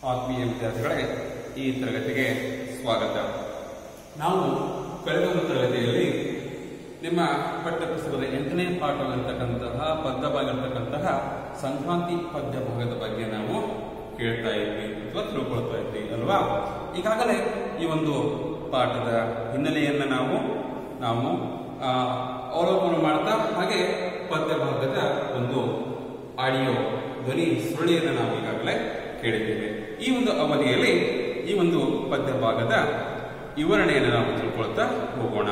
ಆತ್ಮೀಯ ವಿದ್ಯಾರ್ಥಿಗಳೇ ಈ ತರಗತಿಗೆ ಸ್ವಾಗತ ನಾವು ಕಳೆದ ಒಂದು ತರಗತಿಯಲ್ಲಿ ನಿಮ್ಮ ಪಠ್ಯಪುಸ್ತಕದ ಎಂಟನೇ ಪಾಠವಾಗಿರ್ತಕ್ಕಂತಹ ಪದ್ಯವಾಗಿರ್ತಕ್ಕಂತಹ ಸಂಕ್ರಾಂತಿ ಪದ್ಯ ಭಾಗದ ಬಗ್ಗೆ ನಾವು ಕೇಳ್ತಾ ಇದ್ವಿ ಅಥವಾ ತಿಳ್ಕೊಳ್ತಾ ಇದ್ವಿ ಅಲ್ವಾ ಈಗಾಗಲೇ ಈ ಒಂದು ಪಾಠದ ಹಿನ್ನೆಲೆಯನ್ನು ನಾವು ನಾವು ಆ, ಅವಲೋಕನ ಮಾಡ್ತಾ ಹಾಗೆ ಪದ್ಯ ಭಾಗದ ಒಂದು ಆಡಿಯೋ ಧ್ವನಿ ಸುರುಳಿಯನ್ನು ನಾವು ಈಗಾಗಲೇ ಕೇಳಿದ್ದೇವೆ ಈ ಒಂದು ಅವಧಿಯಲ್ಲಿ ಈ ಒಂದು ಪದ್ಯ ಭಾಗದ ವಿವರಣೆಯನ್ನು ನಾವು ತಿಳ್ಕೊಳ್ತಾ ಹೋಗೋಣ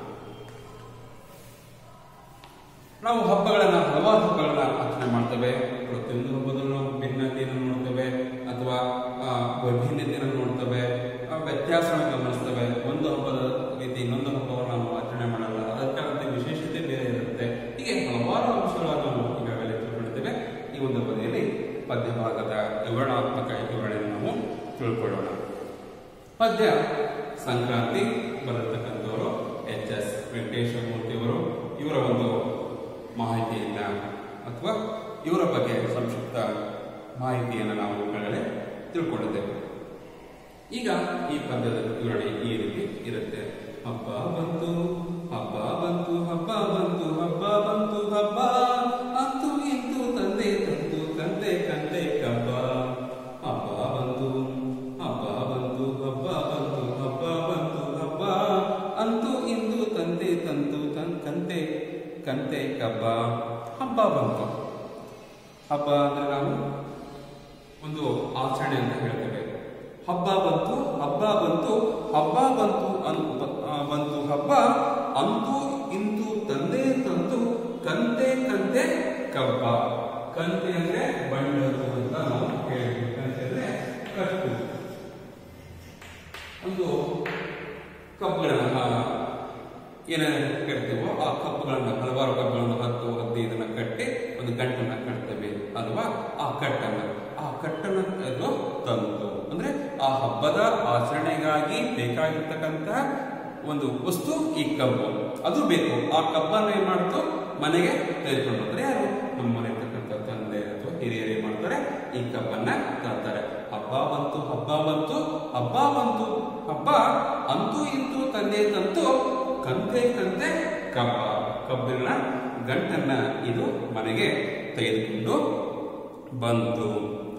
ನಾವು ಹಬ್ಬಗಳನ್ನ ಹಲವಾರು ಹಬ್ಬಗಳನ್ನ ಆಚರಣೆ ಮಾಡ್ತೇವೆ ಪ್ರತಿಯೊಂದು ಹಬ್ಬದಲ್ಲೂ ನಾವು ಭಿನ್ನತೆಯನ್ನು ನೋಡ್ತೇವೆ ಅಥವಾ ಆ, ವೈಭಿನ್ನತೆಯನ್ನು ನೋಡ್ತೇವೆ ಆ, ವ್ಯತ್ಯಾಸವನ್ನು ಗಮನಿಸ್ತೇವೆ ಒಂದು ಹಬ್ಬದ ರೀತಿ ಇನ್ನೊಂದು ಹಬ್ಬವನ್ನು ನಾವು ಆಚರಣೆ ಮಾಡಲ್ಲ ಅದಕ್ಕೆ ವಿಶೇಷತೆ ಬೇರೆ ಇರುತ್ತೆ ಹೀಗೆ ಹಲವಾರು ಅಂಶಗಳನ್ನು ನಾವು ಈಗಾಗಲೇ ತಿಳ್ಕೊಂಡಿದ್ದೇವೆ ಈ ಒಂದು ಅವಧಿಯಲ್ಲಿ ಪದ್ಯ ಭಾಗದ ವಿವರಣಾತ್ಮಕ ವಿವರಣೆಯನ್ನು ನಾವು ತಿಳ್ಕೊಳ್ಳೋಣ ಪದ್ಯ ಸಂಕ್ರಾಂತಿ ಬರತಕ್ಕಂಥವರು ಎಚ್ ಎಸ್ ವೆಂಕಟೇಶ್ವರಮೂರ್ತಿಯವರು ಇವರ ಒಂದು ಮಾಹಿತಿಯನ್ನ ಅಥವಾ ಇವರ ಬಗ್ಗೆ ಸಂಕ್ಷಿಪ್ತ ಮಾಹಿತಿಯನ್ನು ನಾವು ಈಗಾಗಲೇ ತಿಳ್ಕೊಂಡಿದ್ದೇವೆ ಈಗ ಈ ಪದ್ಯದ ವಿವರಣೆ ಈ ರೀತಿ ಇರುತ್ತೆ ಹಬ್ಬ ಬಂತು ಹಬ್ಬ ಬಂತು ಹಬ್ಬ ಬಂತು ಹಬ್ಬ ಬಂತು ಹಬ್ಬ ಅಂತೂ ಇಂತು ತಂದೆ ತಂತು ತಂದೆ ಕಂದೆ ಕಬ್ಬ ಹಬ್ಬ ಬಂತು ಹಬ್ಬ ಬಂತು ಹಬ್ಬ ಬಂತು ಹಬ್ಬ ಬಂತು ಹಬ್ಬ ಅಂತೂ ಇಂದು ತಂದೆ ತಂತು ತನ್ ಕಂತೆ ಕಂತೆ ಕಬ್ಬ ಹಬ್ಬ ಬಂತು ಹಬ್ಬ ಅಂದ್ರೆ ನಾವು ಒಂದು ಆಚರಣೆ ಅಂತ ಹೇಳ್ತೇವೆ ಹಬ್ಬ ಬಂತು ಹಬ್ಬ ಬಂತು ಹಬ್ಬ ಬಂತು ಅನ್ ಆ, ಬಂತು ಹಬ್ಬ ಅಂತೂ ಇಂತು ತಂದೆ ತಂತು ಕಂತೆ ಕಂತೆ ಕಬ್ಬ ಕಂತೆ ಅಂದ್ರೆ ಬಂಡರು ಅಂತ ನಾವು ಹೇಳ್ತೀವಿ ಕಂತೆ ಅಂದ್ರೆ ಕಟ್ಟು ಒಂದು ಕಬ್ಬುಗಳನ್ನ ಏನೇನು ಕಟ್ತೀವೋ ಆ ಕಬ್ಬುಗಳನ್ನ ಹಲವಾರು ಕಬ್ಬುಗಳನ್ನು ಹತ್ತು ಹದಿನೈದನ್ನ ಕಟ್ಟಿ ಒಂದು ಗಂಟನ್ನ ಕಟ್ತೇವೆ ಅಲ್ವಾ ಆ ಕಟ್ಟನ್ನ ಆ ಕಟ್ಟನ್ನ ಅದು ತಂತು ಅಂದ್ರೆ ಆ ಹಬ್ಬದ ಆಚರಣೆಗಾಗಿ ಬೇಕಾಗಿರ್ತಕ್ಕಂತಹ ಒಂದು ವಸ್ತು ಈ ಕಬ್ಬು ಅದು ಬೇಕು ಆ ಕಬ್ಬನ್ನ ಏನ್ ಮಾಡ್ತು ಮನೆಗೆ ತೆಗೆದುಕೊಂಡು ಹೋದ್ರೆ ಯಾರು ನಮ್ಮ ಮನೆ ಇರ್ತಕ್ಕಂಥ ತಂದೆ ಅಥವಾ ಹಿರಿಯರು ಏನ್ ಮಾಡ್ತಾರೆ ಈ ಕಬ್ಬನ್ನ ತರ್ತಾರೆ ಹಬ್ಬ ಬಂತು ಹಬ್ಬ ಬಂತು ಹಬ್ಬ ಬಂತು ಹಬ್ಬ ಅಂತೂ ಇಂತೂ ತಂದೆ ತಂತು ಕಂತೆ ಕಂತೆ ಕಬ್ಬ ಕಬ್ಬಿನ ಗಂಟನ್ನ ಇದು ಮನೆಗೆ ತೆಗೆದುಕೊಂಡು ಬಂತು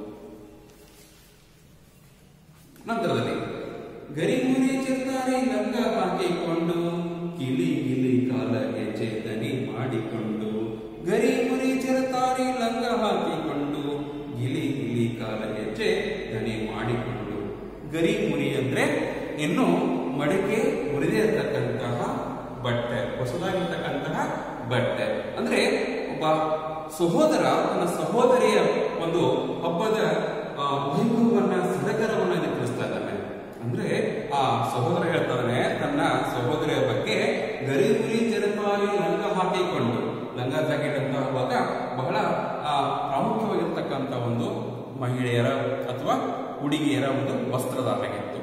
ನಂತರದಲ್ಲಿ ಗರಿಮುರಿ ಚಿತ್ತಾರಿ ಲಂಗ ಹಾಕಿಕೊಂಡು ಕಿಲಿ ಗಿಲಿ ಕಾಲ ಗೆಜ್ಜೆ ದನಿ ಮಾಡಿಕೊಂಡು ಗರಿಮುರಿ ಚಿರತಾರಿ ಲಂಗ ಹಾಕಿಕೊಂಡು ಗಿಲಿ ಗಿಲಿ ಕಾಲ ಗೆಜ್ಜೆ ದನಿ ಮಾಡಿಕೊಂಡು ಗರಿ ಮುರಿ ಅಂದ್ರೆ ಇನ್ನು ಮಡಿಕೆ ಮುರಿದೇ ಇರತಕ್ಕಂತಹ ಬಟ್ಟೆ ಹೊಸದಾಗಿರ್ತಕ್ಕಂತಹ ಬಟ್ಟೆ ಅಂದ್ರೆ ಒಬ್ಬ ಸಹೋದರ ತನ್ನ ಸಹೋದರಿಯ ಒಂದು ಹಬ್ಬದ ಆ, ವೈಭವವನ್ನ ಸಡಗರವನ್ನ ಇಲ್ಲಿ ತಿಳಿಸ್ತಾ ಇದ್ದಾನೆ ಅಂದ್ರೆ ಆ ಸಹೋದರ ಹೇಳ್ತಾನೆ ತನ್ನ ಸಹೋದರಿಯ ಬಗ್ಗೆ ಗರಿಗುರಿ ಜರಪಾರಿ ಲಂಗ ಹಾಕಿಕೊಂಡು ಲಂಗ ಜಾಕೆಟ್ ಅಂತ ಆಗುವಾಗ ಬಹಳ ಆ, ಪ್ರಾಮುಖ್ಯವಾಗಿರ್ತಕ್ಕಂಥ ಒಂದು ಮಹಿಳೆಯರ ಅಥವಾ ಹುಡುಗಿಯರ ಒಂದು ವಸ್ತ್ರದ ಹಾಗಿತ್ತು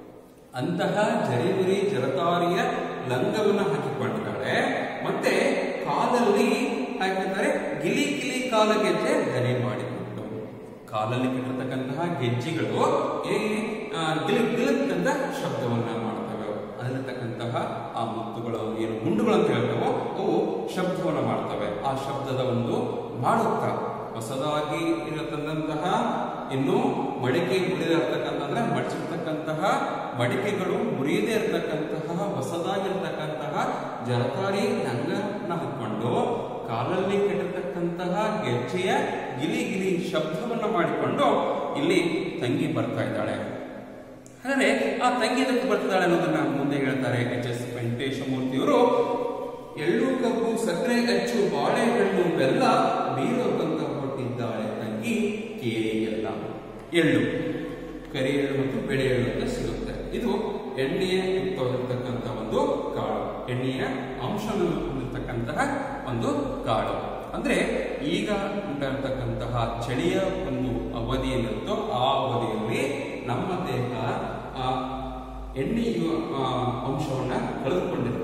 ಅಂತಹ ಜರಿಗುರಿ ಜರತಾರಿಯ ಲಂಗವನ್ನು ಹಾಕಿಕೊಂಡಿದ್ದಾಳೆ ಮತ್ತೆ ಕಾಲಲ್ಲಿ ಹಾಕಿರ್ತಾರೆ ಗಿಲಿ ಗಿಲಿ ಕಾಲ ಗೆಜ್ಜೆ ಧನೆ ಮಾಡಿಕೊಂಡು ಕಾಲಲ್ಲಿ ಕಟ್ಟಿರ್ತಕ್ಕಂತಹ ಗೆಜ್ಜೆಗಳು ಏ ಆ, ಗಿಲಿಕ್ ಗಿಲಿಕ್ ಅಂತ ಶಬ್ದವನ್ನ ಮಾಡ್ತವೆ ಅದರತಕ್ಕಂತಹ ಆ ಮುತ್ತುಗಳು ಏನು ಮುಂಡುಗಳು ಅಂತ ಹೇಳ್ತವೋ ಅವು ಶಬ್ದವನ್ನ ಮಾಡ್ತವೆ ಆ ಶಬ್ದದ ಒಂದು ಮಾಡುತ್ತಾ ಹೊಸದಾಗಿ ಇರತಕ್ಕಂತಹ ಇನ್ನು ಮಡಿಕೆ ಮುರಿದಿರ್ತಕ್ಕಂಥ ಅಂದ್ರೆ ಮಡಿಸಿರ್ತಕ್ಕಂತಹ ಮಡಿಕೆಗಳು ಮುರಿಯದೇ ಇರತಕ್ಕಂತಹ ಹೊಸದಾಗಿರ್ತಕ್ಕಂತಹ ಜರತಾರಿ ಲಂಗನ ಹಾಕೊಂಡು ಕಾಲಲ್ಲಿ ಕಟ್ಟಿರ್ತಕ್ಕಂತಹ ಗೆಜ್ಜೆಯ ಗಿಲಿ ಗಿಲಿ ಶಬ್ದವನ್ನ ಮಾಡಿಕೊಂಡು ಇಲ್ಲಿ ತಂಗಿ ಬರ್ತಾ ಇದ್ದಾಳೆ ಹಾಗಾದ್ರೆ ಆ ತಂಗಿ ಎದಕ್ಕೆ ಬರ್ತಿದ್ದಾಳೆ ಅನ್ನೋದನ್ನ ಮುಂದೆ ಹೇಳ್ತಾರೆ ಎಚ್ ಎಸ್ ವೆಂಕಟೇಶಮೂರ್ತಿಯವರು ಎಳ್ಳು ಕಬ್ಬು ಸಕ್ಕರೆ ಅಚ್ಚು ಬಾಳೆಹಣ್ಣು ಬೆಲ್ಲ ಬೀರೋಕಂತ ಹೊಟ್ಟಿದ್ದಾಳೆ ತಂಗಿ ಕೇರಿ ಎಲ್ಲ ಎಳ್ಳು ಕರಿ ಎಳ್ಳು ಮತ್ತು ಬೆಳೆ ಎಳ್ಳು ಅಂತ ಸಿಗುತ್ತೆ ಇದು ಎಣ್ಣೆಯ ಯುಕ್ತವಾಗಿರ್ತಕ್ಕಂಥ ಒಂದು ಕಾಳು ಎಣ್ಣೆಯ ಅಂಶವನ್ನು ಹೊಂದಿರತಕ್ಕಂತಹ ಒಂದು ಕಾಳು ಅಂದ್ರೆ ಈಗ ಉಂಟಾಗಿರ್ತಕ್ಕಂತಹ ಚಳಿಯ ಒಂದು ಅವಧಿ ಏನಿರುತ್ತೋ ಆ ಅವಧಿಯಲ್ಲಿ ನಮ್ಮ ದೇಹ ಆ ಎಣ್ಣೆಯ ಆ, ಅಂಶವನ್ನ ಕಳೆದುಕೊಂಡಿರುತ್ತೆ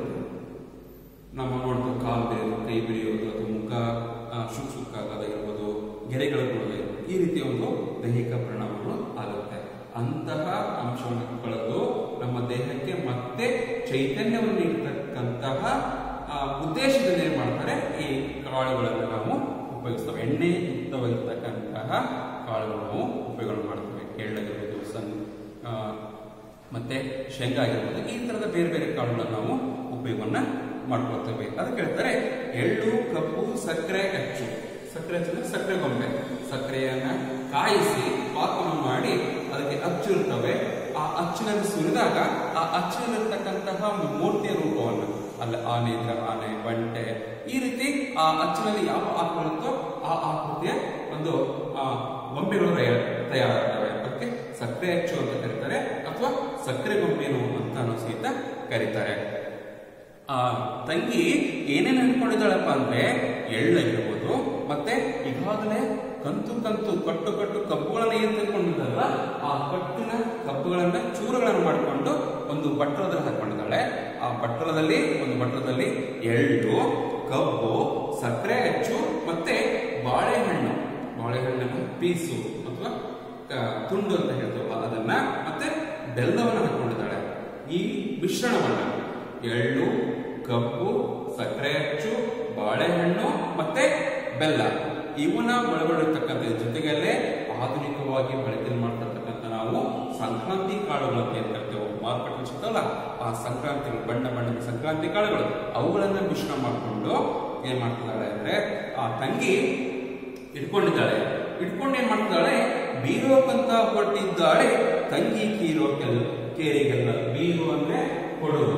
ನಮ್ಮ ನೋಡ್ತೀವಿ ಕಾಲು ಬೆಳೆಯೋದು ಕೈ ಬೆಳೆಯೋದು ಅಥವಾ ಮುಖ ಆ, ಶುಕ್ ಶುಕ್ಕಾಗೋದಾಗಿರ್ಬೋದು ಗೆರೆಗಳು ಬೀಳೋದು ಈ ರೀತಿಯ ಒಂದು ದೈಹಿಕ ಪರಿಣಾಮಗಳು ಆಗುತ್ತೆ ಅಂತಹ ಅಂಶವನ್ನು ಕಳೆದು ನಮ್ಮ ದೇಹಕ್ಕೆ ಮತ್ತೆ ಚೈತನ್ಯವನ್ನು ನೀಡತಕ್ಕಂತಹ ಆ, ಉದ್ದೇಶದಿಂದ ಏನ್ ಮಾಡ್ತಾರೆ ಈ ಕಾಳುಗಳನ್ನು ನಾವು ಉಪಯೋಗಿಸ್ತೇವೆ ಎಣ್ಣೆ ಯುಕ್ತವಾಗಿರ್ತಕ್ಕಂತಹ ಕಾಳುಗಳು ನಾವು ಉಪಯೋಗ ಮಾಡ್ತೇವೆ ಎಳ್ಳಾಗಿರ್ಬೋದು ಸನ್ ಆ, ಮತ್ತೆ ಶೇಂಗಾ ಆಗಿರ್ಬೋದು ಈ ತರದ ಬೇರೆ ಬೇರೆ ಕಾಳುಗಳನ್ನು ನಾವು ಉಪಯೋಗವನ್ನ ಮಾಡ್ಕೊಳ್ತೇವೆ ಅದಕ್ಕೆ ಹೇಳ್ತಾರೆ ಎಳ್ಳು ಕಬ್ಬು ಸಕ್ಕರೆ ಅಚ್ಚು ಸಕ್ಕರೆ ಅಚ್ಚು ಅಂದ್ರೆ ಸಕ್ಕರೆ ಗೊಂಬೆ ಸಕ್ಕರೆಯನ್ನ ಕಾಯಿಸಿ ಪಾಕವನ್ನು ಮಾಡಿ ಅದಕ್ಕೆ ಅಚ್ಚು ಇರ್ತವೆ ಆ ಅಚ್ಚಿನಲ್ಲಿ ಸುರಿದಾಗ ಆ ಅಚ್ಚಿನಲ್ಲಿರ್ತಕ್ಕಂತಹ ಮೂರ್ತಿಯ ರೂಪವನ್ನು ಅಲ್ಲ ಆನೆ ಇದ್ರೆ ಆನೆ ಬಂಟೆ ಈ ರೀತಿ ಆ ಅಚ್ಚಿನಲ್ಲಿ ಯಾವ ಆಕೃತಿರುತ್ತೋ ಆ ಆಕೃತಿಯ ಒಂದು ಆ ಗೊಂಬೆಗಳು ತಯಾರ ತಯಾರಾಗ್ತವೆ ಅದಕ್ಕೆ ಸಕ್ಕರೆ ಅಚ್ಚು ಅಂತ ಕರೀತಾರೆ ಅಥವಾ ಸಕ್ಕರೆ ಗೊಂಬೆನು ಅಂತಾನು ಸಹಿತ ಕರೀತಾರೆ ಆ ತಂಗಿ ಏನೇನು ಅನ್ಕೊಂಡಿದ್ದಾಳಪ್ಪ ಅಂದ್ರೆ ಎಳ್ಳಾಗಿರ್ಬೋದು ಮತ್ತೆ ಈಗಾಗಲೇ ಕಂತು ಕಂತು ಕಟ್ಟು ಕಟ್ಟು ಕಬ್ಬುಗಳನ್ನ ಏನ್ ತಿಳ್ಕೊಂಡಿದ್ದಾರಲ್ಲ ಆ ಕಟ್ಟಿನ ಕಬ್ಬುಗಳನ್ನ ಚೂರುಗಳನ್ನು ಮಾಡಿಕೊಂಡು ಒಂದು ಬಟ್ಟಲದಲ್ಲಿ ಹಾಕೊಂಡಿದ್ದಾಳೆ ಆ ಬಟ್ಟಲದಲ್ಲಿ ಒಂದು ಬಟ್ಟಲದಲ್ಲಿ ಎಳ್ಳು ಕಬ್ಬು ಸಕ್ಕರೆ ಅಚ್ಚು ಮತ್ತೆ ಬಾಳೆಹಣ್ಣು ಬಾಳೆಹಣ್ಣನ್ನು ಪೀಸು ಅಥವಾ ಕ- ತುಂಡು ಅಂತ ಹೇಳ್ತೇವಲ್ಲ ಅದನ್ನ ಮತ್ತೆ ಬೆಲ್ಲವನ್ನು ಹಾಕೊಂಡಿದ್ದಾಳೆ ಈ ಮಿಶ್ರಣವನ್ನ ಎಳ್ಳು ಕಬ್ಬು ಸಕ್ಕರೆ ಅಚ್ಚು ಬಾಳೆಹಣ್ಣು ಮತ್ತೆ ಬೆಲ್ಲ ಇವನ್ನ ಒಳಗೊಂಡಿರ್ತಕ್ಕಂಥ ಜೊತೆಗಲ್ಲೇ ಆಧುನಿಕವಾಗಿ ಬಳಕೆ ಮಾಡ್ತಿರ್ತಕ್ಕಂಥ ನಾವು ಸಂಕ್ರಾಂತಿ ಕಾಳುಗಳು ಅಂತ ಏನ್ ಕರಿತೇವೆ ಮಾರುಕಟ್ಟೆ ಸಿಗ್ತಾವಲ್ಲ ಆ ಸಂಕ್ರಾಂತಿ ಬಣ್ಣ ಬಣ್ಣದ ಸಂಕ್ರಾಂತಿ ಕಾಳುಗಳು ಅವುಗಳನ್ನ ಮಿಶ್ರಣ ಮಾಡಿಕೊಂಡು ಏನ್ ಮಾಡ್ತಿದ್ದಾಳೆ ಅಂದ್ರೆ ಆ ತಂಗಿ ಇಟ್ಕೊಂಡಿದ್ದಾಳೆ ಇಟ್ಕೊಂಡು ಏನ್ ಮಾಡ್ತಿದ್ದಾಳೆ ಬೀರೋಕಂತ ಹೊರಟಿದ್ದಾಳೆ ತಂಗಿ ಕೀರೋ ಕೆಲ್ ಕೇರಿಗೆಲ್ಲ ಬೀರು ಅಂದ್ರೆ ಕೊಡೋದು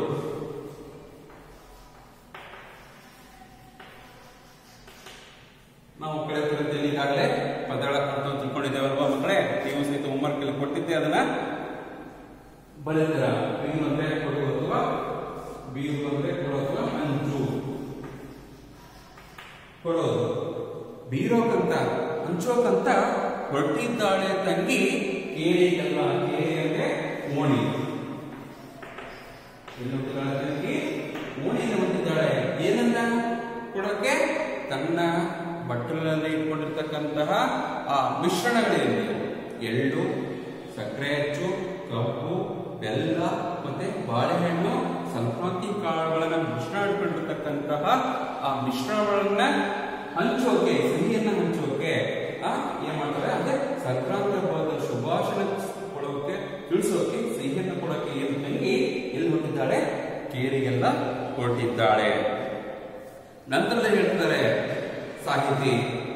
ನಾವು ಕಳೆದ ತರಗತಿಯಲ್ಲಿ ಈಗಾಗಲೇ ಪದಗಳ ಅರ್ಥ ತಿಳ್ಕೊಂಡಿದ್ದೇವಲ್ವಾ ಮಕ್ಕಳೇ ನೀವು ಸಹಿತ ಹೋಮ್ವರ್ಕ್ ಅಲ್ಲಿ ಕೊಟ್ಟಿದ್ದೆ ಅದನ್ನ ಬರೆದಿರ ಬೀರು ಅಂದ್ರೆ ಕೊಡು ಅಥವಾ ಬೀರು ಅಂದ್ರೆ ಕೊಡು ಅಥವಾ ಅಂಚು ಕೊಡೋದು ಬೀರೋಕಂತ ಹಂಚೋಕಂತ ಹೊರಟಿದ್ದಾಳೆ ತಂಗಿ ಕೇಳಿಗಲ್ಲ ಕೇಳಿ ಅಂದ್ರೆ ಓಣಿ ಎಲ್ಲಿ ಹೊರಟಿದ್ದಾಳೆ ತಂಗಿ ಓಣಿಯಲ್ಲಿ ಹೊರಟಿದ್ದಾಳೆ ಏನನ್ನ ಕೊಡಕ್ಕೆ ತನ್ನ ಬಟ್ಟಲಲ್ಲಿ ಇಟ್ಕೊಂಡಿರ್ತಕ್ಕಂತಹ ಆ ಮಿಶ್ರಣಗಳೇನಿದೆ ಎಳ್ಳು ಸಕ್ಕರೆ ಅಚ್ಚು ಕಬ್ಬು ಬೆಲ್ಲ ಮತ್ತೆ ಬಾಳೆಹಣ್ಣು ಸಂಕ್ರಾಂತಿ ಕಾಳುಗಳನ್ನ ಮಿಶ್ರಣ ಇಟ್ಕೊಂಡಿರ್ತಕ್ಕಂತಹ ಆ ಮಿಶ್ರಣಗಳನ್ನ ಹಂಚೋಕೆ ಸಿಹಿಯನ್ನ ಹಂಚೋಕೆ ಆ ಏನ್ ಮಾಡ್ತಾರೆ ಅಂದ್ರೆ ಸಂಕ್ರಾಂತಿ ಹಬ್ಬದ ಶುಭಾಶಯ ಕೊಡೋಕೆ ತಿಳಿಸೋಕೆ ಸಿಹಿಯನ್ನ ಕೊಡೋಕೆ ಏನು ತಂಗಿ ಎಲ್ಲಿ ಹೊರಟಿದ್ದಾಳೆ ಕೇರಿಗೆಲ್ಲ ಹೊರಟಿದ್ದಾಳೆ ನಂತರದಲ್ಲಿ ಹೇಳ್ತಿದ್ದಾರೆ ಸಾಹಿತಿ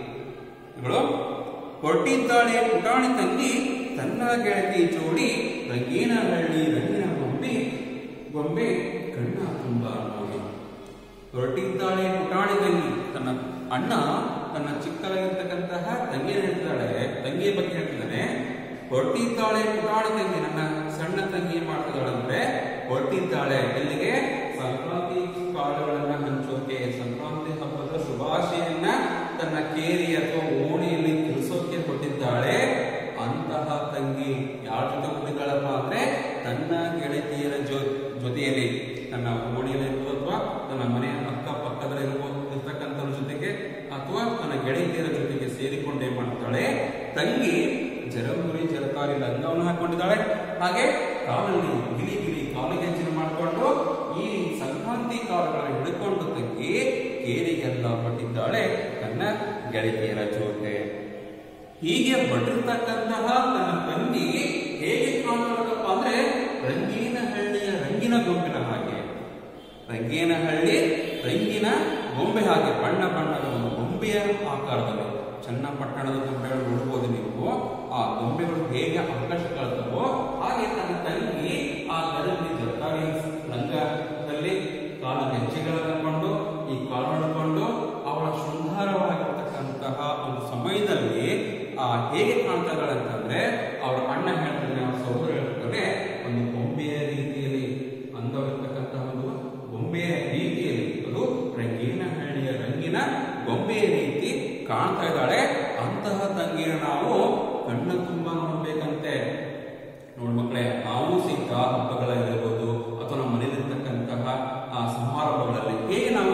ಇಗಳು ಹೊರಟಿದ್ದಾಳೆ ಪುಟಾಣಿ ತಂಗಿ ತನ್ನ ಗೆಳತಿ ಜೋಡಿ ರಂಗೀನ ಹಳ್ಳಿ ರಂಗಿನ ಗೊಂಬೆ ಗೊಂಬೆ ಕಣ್ಣ ತುಂಬ ನೋಡಿ ಹೊರಟಿದ್ದಾಳೆ ಪುಟಾಣಿ ತಂಗಿ ತನ್ನ ಅಣ್ಣ ತನ್ನ ಚಿಕ್ಕದಾಗಿರ್ತಕ್ಕಂತಹ ತಂಗಿ ಹೇಳ್ತಿದ್ದಾಳೆ ತಂಗಿಯ ಬಗ್ಗೆ ಹೇಳ್ತಿದ್ದಾನೆ ಹೊರಟಿದ್ದಾಳೆ ಪುಟಾಣಿ ತಂಗಿ ನನ್ನ ಸಣ್ಣ ತಂಗಿ ಏನ್ ಮಾಡ್ತಿದ್ದಾಳೆ ಅಂದ್ರೆ ಹೊರಟಿದ್ದಾಳೆ ಎಲ್ಲಿಗೆ ಸಂಕ್ರಾಂತಿ ಕಾಳುಗಳನ್ನ ಹಂಚೋಕೆ ಸಂಕ್ರಾಂತಿ ಹಬ್ಬದ ಶುಭಾಶಯನ್ನ ತನ್ನ ಕೇರಿ ಅಥವಾ ಓಣಿಯಲ್ಲಿ ತಿಳಿಸೋಕೆ ಹೊರಟಿದ್ದಾಳೆ ಅಂತಹ ತಂಗಿ ಯಾರ ಜೊತೆ ಹೊರಟಿದ್ದಾಳಪ್ಪ ಅಂದ್ರೆ ತನ್ನ ಗೆಳತಿಯರ ಜೊ ಜೊತೆಯಲ್ಲಿ ತನ್ನ ಓಣಿಯಲ್ಲಿ ಇರ್ಬೋದು ಅಥವಾ ತನ್ನ ಮನೆಯ ಅಕ್ಕ ಪಕ್ಕದಲ್ಲಿ ಇರ್ಬೋದು ಇರ್ತಕ್ಕಂಥವ್ರ ಜೊತೆಗೆ ಅಥವಾ ತನ್ನ ಗೆಳತಿಯರ ಜೊತೆಗೆ ಸೇರಿಕೊಂಡು ಏನ್ ಮಾಡ್ತಾಳೆ ತಂಗಿ ಜರಮುರಿ ಜರಕಾರಿ ಲಂಗವನ್ನು ಹಾಕೊಂಡಿದ್ದಾಳೆ ಹಾಗೆ ಕಾಲಲ್ಲಿ ಗಿಲಿ ಗಿಲಿ ಕಾಲುಗೆಜ್ಜೆನ ಮಾಡಿಕೊಂಡು ಈ ಸಂಕ್ರಾಂತಿ ಕಾಲುಗಳನ್ನು ಹಿಡ್ಕೊಂಡು ತಂಗಿ ಕೇರಿಗೆಲ್ಲ ಹೊಟ್ಟಿದ್ದಾಳೆ ತನ್ನ ಗೆಳತಿಯರ ಜೊತೆ ಹೀಗೆ ಬಟ್ಟಿರ್ತಕ್ಕಂತಹ ತನ್ನ ತಂಗಿ ಹೇಗೆ ಕಾಣ್ತಾಳಪ್ಪ ಅಂದ್ರೆ ರಂಗೀನ ಹಳ್ಳಿಯ ರಂಗಿನ ಗೊಂಬಿನ ಹಾಗೆ ರಂಗೀನ ಹಳ್ಳಿ ರಂಗಿನ ಗೊಂಬೆ ಹಾಗೆ ಬಣ್ಣ ಬಣ್ಣದ ಒಂದು ಗೊಂಬೆಯ ಆಕಾರದಲ್ಲಿ ಚನ್ನಪಟ್ಟಣದ ಗೊಂಬೆಗಳು ನೋಡ್ಬೋದು ನೀವು ಆ ಗೊಂಬೆಗಳು ಹೇಗೆ ಆಕರ್ಷಕಳ್ತವೋ ಹಾಗೆ ತನ್ನ ತಂಗಿ ಆ ಗದಲಿ ಜರ್ಕಾರಿ ಲಂಗದಲ್ಲಿ ಕಾಲು ಹೆಜ್ಜೆಗಳನ್ನು ಹಾಕೊಂಡು ಈ ಕಾಲು ಹಿಡ್ಕೊಂಡು ಅವಳ ಶೃಂಗಾರವಾಗಿರ್ತಕ್ಕಂತಹ ಒಂದು ಸಮಯದಲ್ಲಿ ಆ ಹೇಗೆ ಕಾಣ್ತಾ ಇದ್ದಾಳೆ ಅಂತಂದ್ರೆ ಅವ್ರ ಅಣ್ಣ ಹೇಳ್ತಾನೆ ಅವ್ರ ಸಹೋದರ ಹೇಳ್ತಾನೆ ಒಂದು ಗೊಂಬೆಯ ರೀತಿಯಲ್ಲಿ ಅಂದವಿರ್ತಕ್ಕಂತಹ ಒಂದು ಗೊಂಬೆಯ ರೀತಿಯಲ್ಲಿ ಅದು ರಂಗೀನ ಹಳ್ಳಿಯ ರಂಗಿನ ಗೊಂಬೆಯ ರೀತಿ ಕಾಣ್ತಾ ಇದ್ದಾಳೆ ಅಂತಹ ತಂಗಿನ ನಾವು ಕಣ್ಣು ತುಂಬ ನೋಡ್ಬೇಕಂತೆ ನೋಡ್ ಮಕ್ಕಳೇ ನಾವು ಸಹಿತ ಹಬ್ಬಗಳಲ್ಲಿರ್ಬೋದು ಅಥವಾ ನಮ್ಮ ಮನೆಯಲ್ಲಿರ್ತಕ್ಕಂತಹ ಆ ಸಮಾರಂಭಗಳಲ್ಲಿ ಹೇಗೆ ನಾವು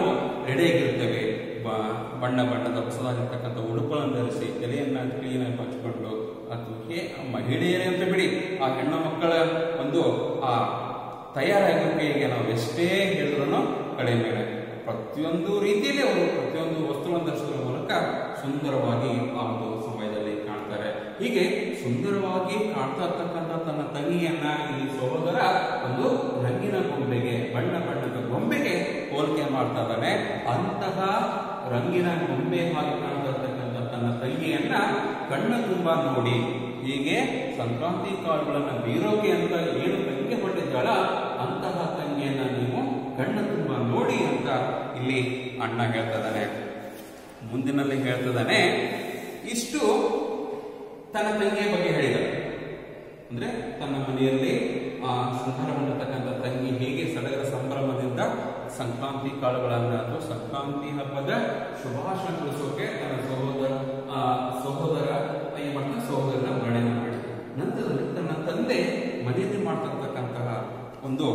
ರೆಡಿಯಾಗಿರ್ತೇವೆ ಬ- ಬಣ್ಣ ಬಣ್ಣದ ಹೊಸದಾಗಿರ್ತಕ್ಕಂಥ ಉಡುಪುಗಳನ್ನು ಧರಿಸಿ ತಲೆಯನ್ನ ಕ್ಲೀನಾಗಿ ಹಚ್ಕೊಂಡು ಅಥವಾ ಹೇ- ಮಹಿಳೆಯರೇ ಅಂತ ಬಿಡಿ ಆ ಹೆಣ್ಣು ಮಕ್ಕಳ ಒಂದು ಆ ತಯಾರಾಗುವಿಕೆಗೆ ನಾವು ಎಷ್ಟೇ ಹೇಳಿದ್ರು ಕಡಿಮೆ ಪ್ರತಿಯೊಂದು ರೀತಿಯಲ್ಲಿ ಅವರು ಪ್ರತಿಯೊಂದು ವಸ್ತುಗಳನ್ನು ಧರಿಸೋದ್ರ ಮೂಲಕ ಸುಂದರವಾಗಿ ಆ ಒಂದು ಸಮಯದಲ್ಲಿ ಕಾಣ್ತಾರೆ ಹೀಗೆ ಸುಂದರವಾಗಿ ಕಾಣ್ತಾ ಇರ್ತಕ್ಕಂಥ ತನ್ನ ತಂಗಿಯನ್ನ ಈ ಸಹೋದರ ಒಂದು ರಂಗಿನ ಗೊಂಬೆಗೆ ಬಣ್ಣ ಬಣ್ಣದ ಗೊಂಬೆಗೆ ಹೋಲಿಕೆ ಮಾಡ್ತಾ ಇದ್ದಾನೆ ಅಂತಹ ರಂಗಿನ ಗೊಂಬೆ ಹಾಗೆ ಕಾಣ್ತಾ ಇರ್ತಕ್ಕಂಥ ತನ್ನ ತಂಗಿಯನ್ನ ಕಣ್ಣ ತುಂಬಾ ನೋಡಿ ಹೀಗೆ ಸಂಕ್ರಾಂತಿ ಕಾಳುಗಳನ್ನ ಬೀರೋಕೆ ಅಂತ ಏನು ತಂಗಿ ಹೊಟ್ಟಿದ್ದಾಳ ಅಂತಹ ತಂಗಿಯನ್ನ ನೀವು ಕಣ್ಣ ತುಂಬ ನೋಡಿ ಅಂತ ಇಲ್ಲಿ ಅಣ್ಣ ಹೇಳ್ತಿದ್ದಾನೆ ಮುಂದಿನಲ್ಲಿ ಹೇಳ್ತಿದ್ದಾನೆ ಇಷ್ಟು ತನ್ನ ತಂಗಿಯ ಬಗ್ಗೆ ಹೇಳಿದ್ದಾರೆ ಅಂದ್ರೆ ತನ್ನ ಮನೆಯಲ್ಲಿ ಆ ಸಂಹಾರಗೊಂಡಿರ್ತಕ್ಕಂಥ ತಂಗಿ ಹೇಗೆ ಸಡಗರ ಸಂಭ್ರಮದಿಂದ ಸಂಕ್ರಾಂತಿ ಕಾಳುಗಳನ್ನ ಅಥವಾ ಸಂಕ್ರಾಂತಿ ಹಬ್ಬದ ಶುಭಾಶಯ ತಿಳಿಸೋಕೆ ತನ್ನ ಸಹೋದರ ಆ ಸಹೋದರ ಏನ್ ಮಾಡ್ತಾನೆ ಸಹೋದರನ ವರ್ಣನೆ ಮಾಡಿ ನಂತರದಲ್ಲಿ ತನ್ನ ತಂದೆ ಮನೆಯಲ್ಲಿ ಮಾಡ್ತಿರ್ತಕ್ಕಂತಹ ಒಂದು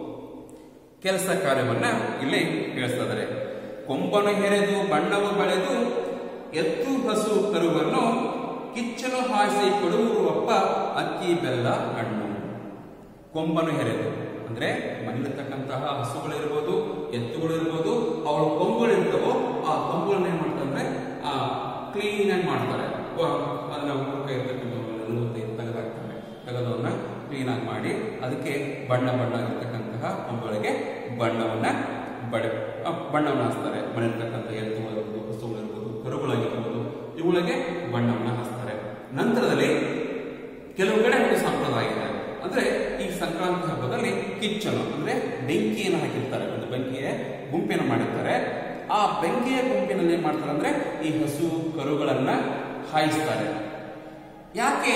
ಕೆಲಸ ಕಾರ್ಯವನ್ನ ಇಲ್ಲಿ ತಿಳಿಸ್ತದರೆ ಕೊಂಬನು ಹೆರೆದು ಬಣ್ಣವು ಬಳೆದು ಎತ್ತು ಹಸು ಕರುವನ್ನು ಕಿಚ್ಚನು ಹಾಸಿ ಕೊಡುವಪ್ಪ ಅಕ್ಕಿ ಬೆಲ್ಲ ಹಣ್ಣು ಕೊಂಬನು ಹೆರೆದು ಅಂದ್ರೆ ಮನೆಯಲ್ಲಿರ್ತಕ್ಕಂತಹ ಹಸುಗಳಿರ್ಬೋದು ಎತ್ತುಗಳಿರ್ಬೋದು ಅವಳ ಕೊಂಬುಗಳಿರ್ತವೋ ಆ ಕೊಂಬುಗಳನ್ನ ಏನ್ ಮಾಡ್ತಾರೆ ಆ ಕ್ಲೀನ್ ಆಗಿ ಮಾಡ್ತಾರೆ ವ- ಅದನ್ನ ಉಳ್ಕ ಇರ್ತಕ್ಕಂಥವನ್ನೆಲ್ಲ ತೆಗೆದಾಕ್ತಾರೆ ತೆಗೆದವನ್ನ ಕ್ಲೀನ್ ಆಗಿ ಮಾಡಿ ಅದಕ್ಕೆ ಬಣ್ಣ ಬಣ್ಣ ಇರ್ತಕ್ಕಂತಹ ಕೊಂಬುಗಳಿಗೆ ಬಣ್ಣವನ್ನ ಬಡ ಆ, ಬಣ್ಣವನ್ನ ಹಚ್ತಾರೆ ಮನೆಯಲ್ಲಿರ್ತಕ್ಕಂಥ ಎತ್ತುಗಳಿರ್ಬೋದು ಹಸುಗಳಿರ್ಬೋದು ಕರುಗಳಾಗಿರ್ಬೋದು ಇವುಗಳಿಗೆ ಬಣ್ಣವನ್ನ ಹಚ್ತಾರೆ ನಂತರದಲ್ಲಿ ಕೆಲವು ಕಡೆ ಒಂದು ಸಂಪ್ರದಾಯ ಇದೆ ಅಂದ್ರೆ ಈ ಸಂಕ್ರಾಂತಿ ಹಬ್ಬದಲ್ಲಿ ಕಿಚ್ಚನು ಅಂದ್ರೆ ಬೆಂಕಿಯನ್ನು ಹಾಕಿರ್ತಾರೆ ಒಂದು ಬೆಂಕಿಯ ಗುಂಪಿನ ಮಾಡಿರ್ತಾರೆ ಆ ಬೆಂಕಿಯ ಗುಂಪಿನಲ್ಲಿ ಏನ್ ಮಾಡ್ತಾರೆ ಅಂದ್ರೆ ಈ ಹಸು ಕರುಗಳನ್ನ ಹಾಯಿಸ್ತಾರೆ ಯಾಕೆ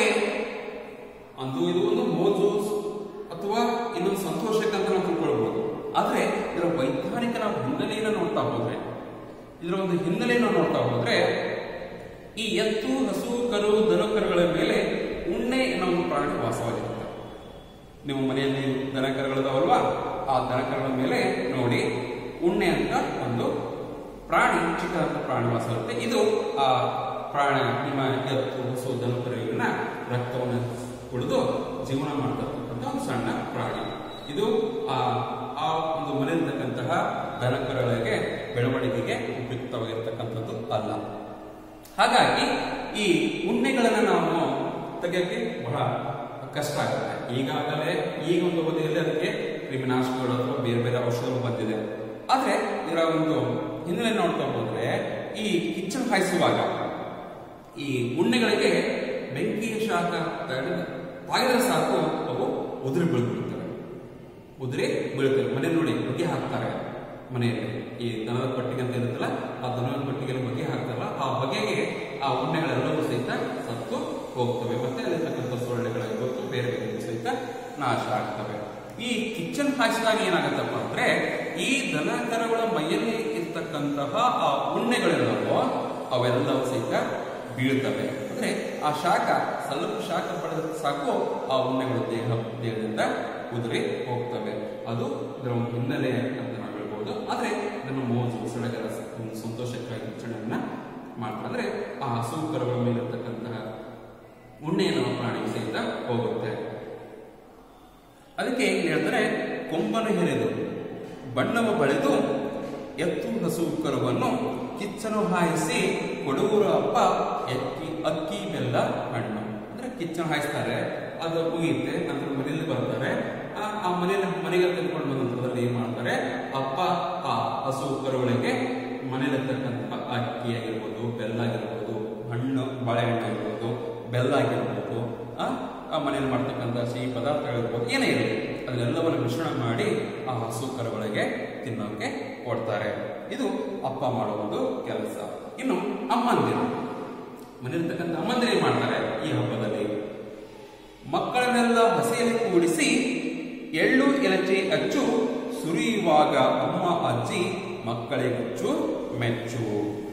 ಅದು ಇದು ಒಂದು ಮೋಜು ಅಥವಾ ಇನ್ನೊಂದು ಸಂತೋಷಕ್ಕಂತ ನಾವು ತಿಳ್ಕೊಳ್ಬಹುದು ಆದ್ರೆ ಇದರ ವೈಜ್ಞಾನಿಕ ನಾವು ಹಿನ್ನೆಲೆಯನ್ನು ನೋಡ್ತಾ ಹೋದ್ರೆ ಇದರ ಒಂದು ಹಿನ್ನೆಲೆಯನ್ನು ನೋಡ್ತಾ ಹೋದ್ರೆ ಈ ಎತ್ತು ಹಸು ಕರು ದನ ಕರುಗಳ ಮೇಲೆ ಉಣ್ಣೆ ಅನ್ನೋ ಒಂದು ಪ್ರಾಣಿ ವಾಸವಾಗಿರುತ್ತೆ ನಿಮ್ಮ ಮನೆಯಲ್ಲಿ ದನ ಕರುಗಳಿದಾವಲ್ವಾ ಆ ದನ ಕರುಗಳ ಮೇಲೆ ನೋಡಿ ಉಣ್ಣೆ ಅಂತ ಒಂದು ಪ್ರಾಣಿ ಚಿಕ್ಕದಾದ ಪ್ರಾಣಿ ವಾಸ ಇರುತ್ತೆ ಇದು ಆ ಪ್ರಾಣಿ ನಿಮ್ಮ ಎತ್ತು ಹಸು ದನ ಕರುವಿನ ರಕ್ತವನ್ನು ಕುಡಿದು ಜೀವನ ಮಾಡ್ತಕ್ಕಂಥ ಒಂದು ಸಣ್ಣ ಪ್ರಾಣಿ ಇದು ಆ ಆ ಒಂದು ಮನೆಯಲ್ಲಿರ್ತಕ್ಕಂತಹ ದನ ಕರುಗಳಿಗೆ ಬೆಳವಣಿಗೆಗೆ ಉಪಯುಕ್ತವಾಗಿರ್ತಕ್ಕಂಥದ್ದು ಅಲ್ಲ ಹಾಗಾಗಿ ಈ ಉಣ್ಣೆಗಳನ್ನು ನಾವು ತೆಗೆಯೋಕ್ಕೆ ಬಹಳ ಕಷ್ಟ ಆಗುತ್ತೆ ಈಗಾಗಲೇ ಈಗ ಒಂದು ಅವಧಿಯಲ್ಲಿ ಅದಕ್ಕೆ ಕ್ರಿಮಿನಾಶಕಗಳು ಅಥವಾ ಬೇರೆ ಬೇರೆ ಔಷಧಗಳು ಬಂದಿದೆ ಆದ್ರೆ ಇದರ ಒಂದು ಹಿನ್ನೆಲೆ ನೋಡ್ತಾ ಹೋದ್ರೆ ಈ ಕಿಚ್ಚನ್ ಹಾಯಿಸುವಾಗ ಈ ಉಣ್ಣೆಗಳಿಗೆ ಬೆಂಕಿಯ ಶಾಖ ತಡೆದ ತಾಗಿದ್ರೆ ಸಾಕು ಅವು ಉದುರಿ ಬೀಳ್ಬಿಡ್ತವೆ ಉದುರಿ ಬೀಳ್ತವೆ ಮನೆ ನೋಡಿ ಹೊಗೆ ಹಾಕ್ತಾರೆ ಮನೆಯಲ್ಲಿ ಈ ದನದ ಕೊಟ್ಟಿಗೆ ಅಂತ ಇರುತ್ತಲ್ಲ ಆ ದನದ ಕೊಟ್ಟಿಗೆ ಹೊಗೆ ಹಾಕ್ತಾರಲ್ಲ ಆ ಹೊಗೆಗೆ ಆ ಉಣ್ಣೆಗಳೆಲ್ಲವೂ ಸಹಿತ ಸತ್ತು ಹೋಗ್ತವೆ ಮತ್ತೆ ಅಲ್ಲಿರ್ತಕ್ಕಂಥ ಸೊಳ್ಳೆಗಳಾಗಿರ್ಬೋದು ಬೇರೆ ಬೇರೆ ಸಹಿತ ನಾಶ ಆಗ್ತವೆ ಈ ಕಿಚನ್ ಹಾಯಿಸಿದಾಗ ಏನಾಗತ್ತಪ್ಪ ಅಂದ್ರೆ ಈ ದನ ಕರುಗಳ ಮೈಯಲ್ಲಿ ಇರ್ತಕ್ಕಂತಹ ಆ ಉಣ್ಣೆಗಳೆಲ್ಲವೋ ಅವೆಲ್ಲವೂ ಸಹಿತ ಬೀಳ್ತವೆ ಅಂದ್ರೆ ಆ ಶಾಖ ಸ್ವಲ್ಪ ಶಾಖ ಪಡೆದ ಸಾಕು ಆ ಉಣ್ಣೆಗಳು ದೇಹ ದೇಹದಿಂದ ಉದುರಿ ಹೋಗ್ತವೆ ಅದು ಇದರ ಒಂದು ಹಿನ್ನೆಲೆ ಅಂತ ನಾವು ಹೇಳ್ಬೋದು ಆದ್ರೆ ಇದನ್ನು ಮೋಜು ಸಡಗರ ಒಂದು ಸಂತೋಷಕ್ಕಾಗಿ ಆಚರಣೆಯನ್ನ ಮಾಡ್ತಾರೆ ಅಂದ್ರೆ ಆ ಹಸು ಕರುಗಳ ಮೇಲಿರ್ತಕ್ಕಂತಹ ಉಣ್ಣೆಯನ್ನು ಪ್ರಾಣಿ ಸಹಿತ ಹೋಗುತ್ತೆ ಅದಕ್ಕೆ ಏನ್ ಹೇಳ್ತಾರೆ ಕೊಂಬನು ಹೆರೆದು ಬಣ್ಣವ ಬಳೆದು ಎತ್ತು ಹಸು ಕರುವನ್ನು ಕಿಚ್ಚನು ಹಾಯಿಸಿ ಕೊಡೂರ ಅಪ್ಪ ಎಕ್ಕಿ ಅಕ್ಕಿ ಬೆಲ್ಲ ಹಣ್ಣು ಅಂದ್ರೆ ಕಿಚ್ಚನು ಹಾಯಿಸ್ತಾರೆ ಅದು ಮುಗಿಯುತ್ತೆ ನಂತರ ಮನೆಯಲ್ಲಿ ಬರ್ತಾರೆ ಆ ಆ ಮನೆಯಲ್ಲಿ ಮನೆಗೆ ತೆಗೆದುಕೊಂಡು ಬಂದ ನಂತರದಲ್ಲಿ ಏನ್ ಮಾಡ್ತಾರೆ ಅಪ್ಪ ಆ ಹಸು ಕರುಗಳಿಗೆ ಮನೆಯಲ್ಲಿರ್ತಕ್ಕಂಥ ಅಕ್ಕಿ ಆಗಿರ್ಬೋದು ಬೆಲ್ಲ ಆಗಿರ್ಬೋದು ಹಣ್ಣು ಬಾಳೆಹಣ್ಣು ಆಗಿರ್ಬೋದು ಬೆಲ್ಲ ಆಗಿರ್ಬೋದು ಆ ಆ ಮನೆಯಲ್ಲಿ ಮಾಡ್ತಕ್ಕಂಥ ಸಿಹಿ ಪದಾರ್ಥಗಳಿರ್ಬೋದು ಏನೇ ಇರಲಿ ಅದನ್ನೆಲ್ಲವನ್ನು ಮಿಶ್ರಣ ಮಾಡಿ ಆ ಹಸು ಕರುಗಳಿಗೆ ತಿನ್ನೋಕೆ ಕೊಡ್ತಾರೆ ಇದು ಅಪ್ಪ ಮಾಡೋ ಒಂದು ಕೆಲಸ ಇನ್ನು ಅಮ್ಮಂದಿರು ಮನೆಯಲ್ಲಿರ್ತಕ್ಕಂಥ ಅಮ್ಮಂದಿರು ಏನ್ ಮಾಡ್ತಾರೆ ಈ ಹಬ್ಬದಲ್ಲಿ ಮಕ್ಕಳನ್ನೆಲ್ಲ ಹಸಿಯಲ್ಲಿ ಕೂಡಿಸಿ ಎಳ್ಳು ಎಲಚಿ ಅಚ್ಚು ಸುರಿಯುವಾಗ ಅಮ್ಮ ಅಜ್ಜಿ ಮಕ್ಕಳಿಗಚ್ಚು ಮೆಚ್ಚು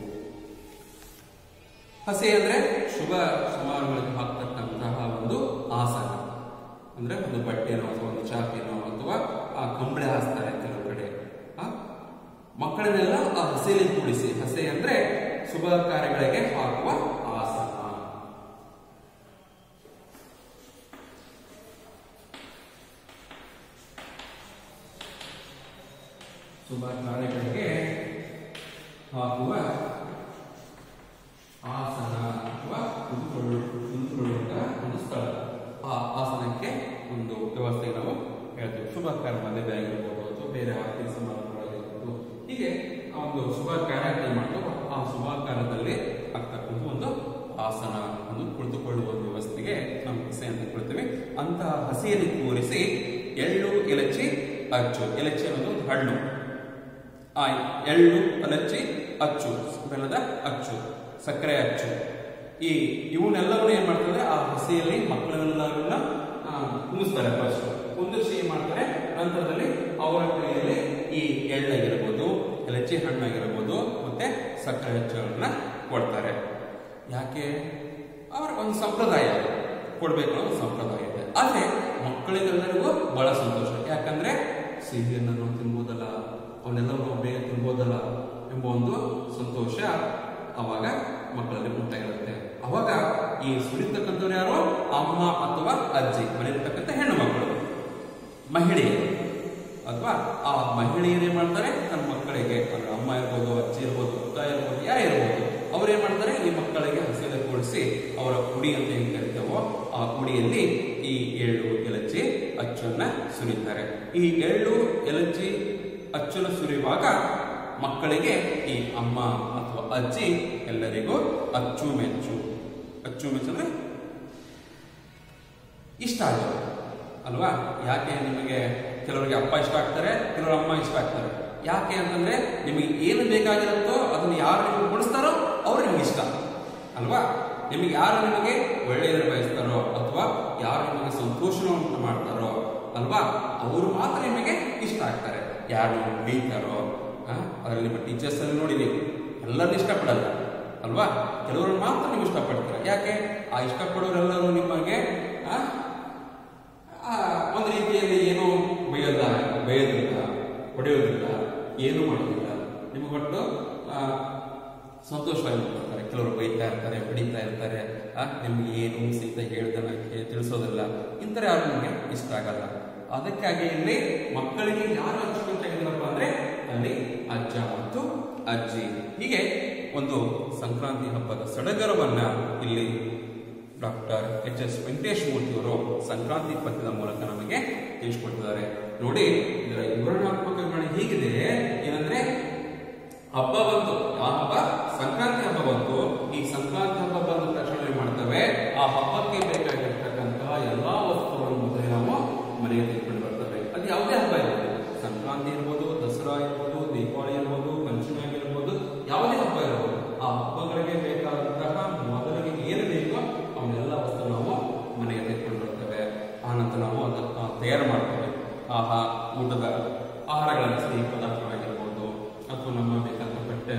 ಹಸಿ ಅಂದ್ರೆ ಶುಭ ಸಮಾರಂಭಗಳಿಗೆ ಹಾಕ್ತಕ್ಕಂತಹ ಒಂದು ಆಸನ ಅಂದ್ರೆ ಒಂದು ಬಟ್ಟೆನೋ ಅಥವಾ ಒಂದು ಚಾಪಿನೋ ಅಥವಾ ಆ ಕಂಬಳಿ ಹಾಸ್ತಾರೆ ಕೆಲವು ಕಡೆ ಆ ಮಕ್ಕಳನ್ನೆಲ್ಲ ಆ ಹಸೆಯಲ್ಲಿ ಕೂಡಿಸಿ ಹಸೆ ಅಂದ್ರೆ ಶುಭ ಕಾರ್ಯಗಳಿಗೆ ಹಾಕುವ ಆಸನ ಶುಭ ಮದುವೆ ಆಗಿರ್ಬೋದು ಅಥವಾ ಬೇರೆ ಆರ್ಥಿಕ ಸಮಾರಂಭಗಳಾಗಿರ್ಬೋದು ಹೀಗೆ ಆ ಒಂದು ಶುಭ ಕಾರ್ಯ ಮಾಡ್ತಾರೆ ಆ ಶುಭ ಕಾರ್ಯದಲ್ಲಿ ಆಗ್ತಕ್ಕಂಥ ಒಂದು ಆಸನ ಒಂದು ಕುಳಿತುಕೊಳ್ಳುವ ಒಂದು ವ್ಯವಸ್ಥೆಗೆ ನಾವು ಹಸೆ ಅಂತ ಕೊಳ್ತೇವೆ ಅಂತಹ ಹಸೆಯಲ್ಲಿ ಕೂರಿಸಿ ಎಳ್ಳು ಎಲಚಿ ಅಚ್ಚು ಎಲಚಿ ಅನ್ನೋದು ಒಂದು ಹಣ್ಣು ಆ ಎಳ್ಳು ಎಲಚಿ ಅಚ್ಚು ಬೆಲ್ಲದ ಅಚ್ಚು ಸಕ್ಕರೆ ಅಚ್ಚು ಈ ಇವನ್ನೆಲ್ಲವನ್ನು ಏನ್ ಮಾಡ್ತಾರೆ ಆ ಹಸಿಯಲ್ಲಿ ಮಕ್ಕಳೆಲ್ಲವನ್ನ ಕುಂದಿಸ್ತಾರೆ ಫಸ್ಟ್ ಕುಂದಿಸಿ ಏನ್ ಮಾಡ್ತಾರೆ ನಂತರದಲ್ಲಿ ಅವರ ಕೈಯಲ್ಲಿ ಈ ಎಳ್ಳಾಗಿರ್ಬೋದು ಎಲಚಿ ಹಣ್ಣಾಗಿರ್ಬೋದು ಮತ್ತೆ ಸಕ್ಕರೆ ಅಚ್ಚುಗಳನ್ನ ಕೊಡ್ತಾರೆ ಯಾಕೆ ಅವರ ಒಂದು ಸಂಪ್ರದಾಯ ಅದು. ಕೊಡ್ಬೇಕು ಅನ್ನೋ ಒಂದು ಸಂಪ್ರದಾಯ ಇದೆ ಆದ್ರೆ ಮಕ್ಕಳಿಗೆಲ್ಲರಿಗೂ ಬಹಳ ಸಂತೋಷ ಯಾಕಂದ್ರೆ ಸಿಹಿಯನ್ನು ನಾವು ತಿನ್ಬೋದಲ್ಲ ಅವನ್ನೆಲ್ಲವೂ ಬೇಗ ತಿನ್ಬೋದಲ್ಲ ಎಂಬ ಒಂದು ಸಂತೋಷ ಅವಾಗ ಮಕ್ಕಳಲ್ಲಿ ಉಂಟಾಗಿರುತ್ತೆ ಅವಾಗ ಈ ಸುರಿತಕ್ಕಂಥವ್ರು ಯಾರು ಅಮ್ಮ ಅಥವಾ ಅಜ್ಜಿ ಮನೆಯಲ್ಲಿರ್ತಕ್ಕಂಥ ಹೆಣ್ಣು ಮಕ್ಕಳು ಮಹಿಳೆಯರು ಅಥವಾ ಆ ಮಹಿಳೆಯರು ಏನ್ ಮಾಡ್ತಾರೆ ತನ್ನ ಮಕ್ಕಳಿಗೆ ಅಂದ್ರೆ ಅಮ್ಮ ಇರ್ಬೋದು ಅಜ್ಜಿ ಇರ್ಬೋದು ಅಕ್ಕ ಇರ್ಬೋದು ಯಾರೇ ಇರ್ಬೋದು ಅವ್ರು ಏನ್ ಮಾಡ್ತಾರೆ ಈ ಮಕ್ಕಳಿಗೆ ಹಸಿದ ಕೂಡಿಸಿ ಅವರ ಕುಡಿ ಅಂತ ಏನ್ ಕರಿತೇವೋ ಆ ಕುಡಿಯಲ್ಲಿ ಈ ಎಳ್ಳು ಎಲಚಿ ಅಚ್ಚನ್ನ ಸುರಿತಾರೆ ಈ ಎಳ್ಳು ಎಲಚಿ ಅಚ್ಚನ್ನು ಸುರಿಯುವಾಗ ಮಕ್ಕಳಿಗೆ ಈ ಅಮ್ಮ ಅಥವಾ ಅಜ್ಜಿ ಎಲ್ಲರಿಗೂ ಅಚ್ಚುಮೆಚ್ಚು ಅಚ್ಚುಮೆಚ್ಚು ಅಂದ್ರೆ ಇಷ್ಟ ಆಗೋದು ಅಲ್ವಾ ಯಾಕೆ ನಿಮಗೆ ಕೆಲವರಿಗೆ ಅಪ್ಪ ಇಷ್ಟ ಆಗ್ತಾರೆ ಕೆಲವರು ಅಮ್ಮ ಇಷ್ಟ ಆಗ್ತಾರೆ ಯಾಕೆ ಅಂತಂದ್ರೆ ನಿಮಗೆ ಏನು ಬೇಕಾಗಿರುತ್ತೋ ಅದನ್ನು ಯಾರು ನಿಮಗೆ ಕೊಡಿಸ್ತಾರೋ ಅವ್ರು ನಿಮ್ಗೆ ಇಷ್ಟ ಅಲ್ವಾ ನಿಮಗೆ ಯಾರು ನಿಮಗೆ ಒಳ್ಳೆಯದನ್ನು ಬಯಸ್ತಾರೋ ಅಥವಾ ಯಾರು ನಿಮಗೆ ಸಂತೋಷವನ್ನು ಮಾಡ್ತಾರೋ ಅಲ್ವಾ ಅವರು ಮಾತ್ರ ನಿಮಗೆ ಇಷ್ಟ ಆಗ್ತಾರೆ ಯಾರು ನಿಮಗೆ ಬೈತಾರೋ ಆ, ಅದರಲ್ಲಿ ನಿಮ್ಮ ಟೀಚರ್ಸ್ ಅಲ್ಲಿ ನೋಡಿರಿ ಎಲ್ಲರನ್ನೂ ಇಷ್ಟಪಡಲ್ಲ ಅಲ್ವಾ ಕೆಲವರು ಮಾತ್ರ ನೀವು ಇಷ್ಟಪಡ್ತಾರೆ ಯಾಕೆ ಆ ಇಷ್ಟಪಡೋರೆಲ್ಲರೂ ನಿಮಗೆ ಆ, ಆ, ಒಂದು ರೀತಿಯಲ್ಲಿ ಏನೋ ಬೈಯೋದ ಬೈಯೋದಿಲ್ಲ ಹೊಡೆಯೋದಿಲ್ಲ ಏನೂ ಮಾಡೋದಿಲ್ಲ ನಿಮಗೆ ಒಟ್ಟು ಆ, ಸಂತೋಷವಾಗಿ ಮಾಡ್ತಾರೆ ಕೆಲವರು ಬೈತಾ ಇರ್ತಾರೆ ಹೊಡಿತಾ ಇರ್ತಾರೆ ಆ, ನಿಮ್ಗೆ ಏನು ಸಹಿತ ಹೇಳ್ದನ ತಿಳಿಸೋದಿಲ್ಲ ಇಂಥರ ಯಾರು ನಿಮಗೆ ಇಷ್ಟ ಆಗಲ್ಲ ಅದಕ್ಕಾಗಿ ಇಲ್ಲಿ ಮಕ್ಕಳಿಗೆ ಯಾರು ಹಂಚ್ಕೊಳ್ತಾಗಿದ್ದಾರಪ್ಪ ಅಂದ್ರೆ ಅಲ್ಲಿ ಅಜ್ಜ ಮತ್ತು ಅಜ್ಜಿ ಹೀಗೆ ಒಂದು ಸಂಕ್ರಾಂತಿ ಹಬ್ಬದ ಸಡಗರವನ್ನ ಇಲ್ಲಿ doctor H S Venkatesh Murthy ಅವರು ಸಂಕ್ರಾಂತಿ ಪದ್ಯದ ಮೂಲಕ ನಮಗೆ ತಿಳಿಸ್ಕೊಟ್ಟಿದ್ದಾರೆ ನೋಡಿ ಇದರ ವಿವರಣಾತ್ಮಕ ವಿವರಣೆ ಹೀಗಿದೆ ಏನಂದ್ರೆ ಹಬ್ಬ ಬಂತು ಆ ಹಬ್ಬ ಸಂಕ್ರಾಂತಿ ಹಬ್ಬ ಬಂತು ಈ ಸಂಕ್ರಾಂತಿ ಹಬ್ಬ ಬಂದ ತಕ್ಷಣ ಏನ್ ಮಾಡ್ತೇವೆ ಆ ಹಬ್ಬಕ್ಕೆ ಬೇಕಾಗಿರ್ತಕ್ಕಂತಹ ಎಲ್ಲಾ ವಸ್ತುಗಳನ್ನು ಮೊದಲೇ ನಾವು ಮನೆಗೆ ತೆಗೆದುಕೊಂಡು ಬರ್ತವೆ ಅದು ಯಾವುದೇ ಹಬ್ಬ ಇರ್ಬೋದು ಸಂಕ್ರಾಂತಿ ಇರ್ಬೋದು ದಸರಾ ಇರ್ಬೋದು ದೀಪಾವಳಿ ಇರ್ಬೋದು ಪಂಚಮಿ ಆಗಿರ್ಬೋದು ಯಾವುದೇ ಹಬ್ಬ ಇರ್ಬೋದು ಆ ಹಬ್ಬಗಳಿಗೆ ಬೇಕಾದಂತಹ ಮೊದಲಿಗೆ ಏನು ಬೇಕೋ ಅವನ್ನೆಲ್ಲ ವಸ್ತು ನಾವು ಮನೆಗೆ ತೆಗೆದುಕೊಂಡು ಬರ್ತೇವೆ ಆನಂತರ ನಾವು ಅದನ್ನ ತಯಾರು ಮಾಡ್ತೇವೆ ಆಹಾ ಊಟದ ಆಹಾರಗಳನ್ನು ಸಿಹಿ ಪದಾರ್ಥಗಳಾಗಿರ್ಬೋದು ಅಥವಾ ನಮ್ಮ ಬೇಕಾದ ಬಟ್ಟೆ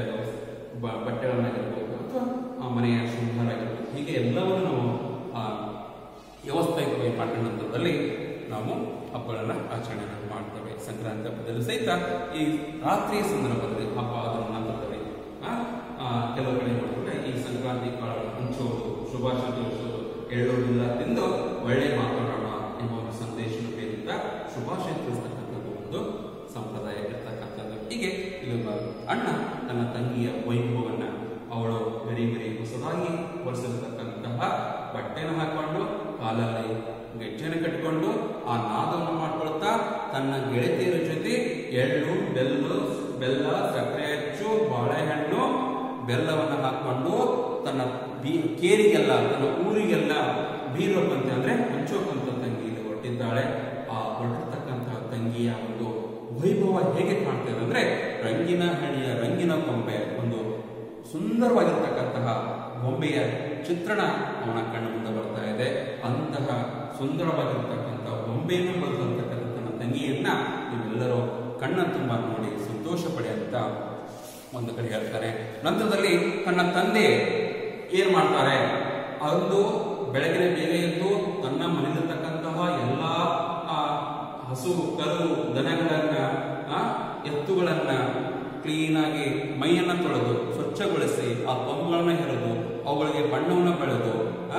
ಬ- ಬಟ್ಟೆಗಳನ್ನಾಗಿರ್ಬೋದು ಅಥವಾ ಆ ಮನೆಯ ಶೃಂಗಾರ ಆಗಿರ್ಬೋದು ಹೀಗೆ ಎಲ್ಲವನ್ನು ನಾವು ಆ ವ್ಯವಸ್ಥಿತವಾಗಿ ಮಾಡಿದ ನಂತರದಲ್ಲಿ ನಾವು ಹಬ್ಬಗಳನ್ನ ಆಚರಣೆಯನ್ನು ಮಾಡ್ತೇವೆ ಸಂಕ್ರಾಂತಿ ಹಬ್ಬದಲ್ಲಿ ಸಹಿತ ಈ ರಾತ್ರಿಯ ಸಂದರ್ಭದಲ್ಲಿ ಹಬ್ಬ ಆದ ನಂತರದಲ್ಲಿ ಆ, ಆ, ಕೆಲವು ಕಡೆ ಮಾಡಿದ್ರೆ ಈ ಸಂಕ್ರಾಂತಿ ಕಾಳನ್ನು ಹಂಚೋದು ಶುಭಾಶಯ ತಿಳಿಸೋದು ಎಳ್ಳೋದಿಲ್ಲ ತಿಂದು ಒಳ್ಳೆ ಮಾತಾಡೋಣ ಎಂಬ ಒಂದು ಸಂದೇಶವನ್ನು ಬೀರುತ್ತಾ ಶುಭಾಶಯ ತಿಳಿಸ್ತಕ್ಕಂಥದ್ದು ಒಂದು ಸಂಪ್ರದಾಯ ಇರ್ತಕ್ಕಂಥದ್ದು ಹೀಗೆ ಇದೊಬ್ಬ ಅಣ್ಣ ತನ್ನ ತಂಗಿಯ ವೈಭವವನ್ನ ಅವಳು ಬರೀ ಬರೀ ಹೊಸದಾಗಿ ಹೊರಿಸಿರ್ತಕ್ಕಂತಹ ಬಟ್ಟೆನ ಹಾಕೊಂಡು ಕಾಲಲ್ಲಿ ಗೆಜ್ಜೆನ ಕಟ್ಟಿಕೊಂಡು ಆ ನಾದವನ್ನು ಮಾಡ್ಕೊಳ್ತಾ ತನ್ನ ಗೆಳತಿಯರ ಜೊತೆ ಎಳ್ಳು ಬೆಲ್ಲು ಬೆಲ್ಲ ಸಕ್ಕರೆ ಹಚ್ಚು ಬಾಳೆಹಣ್ಣು ಬೆಲ್ಲವನ್ನು ಹಾಕೊಂಡು ತನ್ನ ಬೀ ಕೇರಿಗೆಲ್ಲ ತನ್ನ ಊರಿಗೆಲ್ಲ ಬೀರೋಕಂತೆ ಅಂದ್ರೆ ಹಂಚೋಕಂತ ತಂಗಿ ಇಲ್ಲಿ ಹೊರಟಿದ್ದಾಳೆ ಆ ಹೊರಟಿರ್ತಕ್ಕಂತಹ ತಂಗಿಯ ಒಂದು ವೈಭವ ಹೇಗೆ ಕಾಣ್ತದೆ ಅಂದ್ರೆ ರಂಗಿನ ಹಣಿಯ ರಂಗಿನ ಕೊಂಬೆ ಒಂದು ಸುಂದರವಾಗಿರ್ತಕ್ಕಂತಹ ಗೊಂಬೆಯ ಚಿತ್ರಣ ಅವನ ಕಣ್ಣ ಮುಂದೆ ಬರ್ತಾ ಇದೆ ಅಂತಹ ಸುಂದರವಾಗಿರ್ತಕ್ಕಂತಹ ಗೊಂಬೆಯನ್ನು ಬರೆದಿರ್ತಕ್ಕಂಥ ತನ್ನ ತಂಗಿಯನ್ನ ನೀವೆಲ್ಲರೂ ಕಣ್ಣ ತುಂಬ ನೋಡಿ ಸಂತೋಷ ಪಡೆಯುವಂತ ಒಂದು ಕಡೆ ಹೇಳ್ತಾರೆ ನಂತರದಲ್ಲಿ ತನ್ನ ತಂದೆ ಏನ್ ಮಾಡ್ತಾರೆ ಅಂದು ಬೆಳಗಿನ ಬೇಗ ಎದ್ದು ತನ್ನ ಮನೆಯಲ್ಲಿರ್ತಕ್ಕಂತಹ ಎಲ್ಲಾ ಆ, ಹಸು ಕರು ದನಗಳನ್ನ ಆ, ಎತ್ತುಗಳನ್ನ ಕ್ಲೀನಾಗಿ ಮೈಯನ್ನ ತೊಳೆದು ಸ್ವಚ್ಛಗೊಳಿಸಿ ಆ ಕೊಂಬುಗಳನ್ನ ಹೆರೆದು ಅವುಗಳಿಗೆ ಬಣ್ಣವನ್ನು ಬೆಳೆದು ಆ,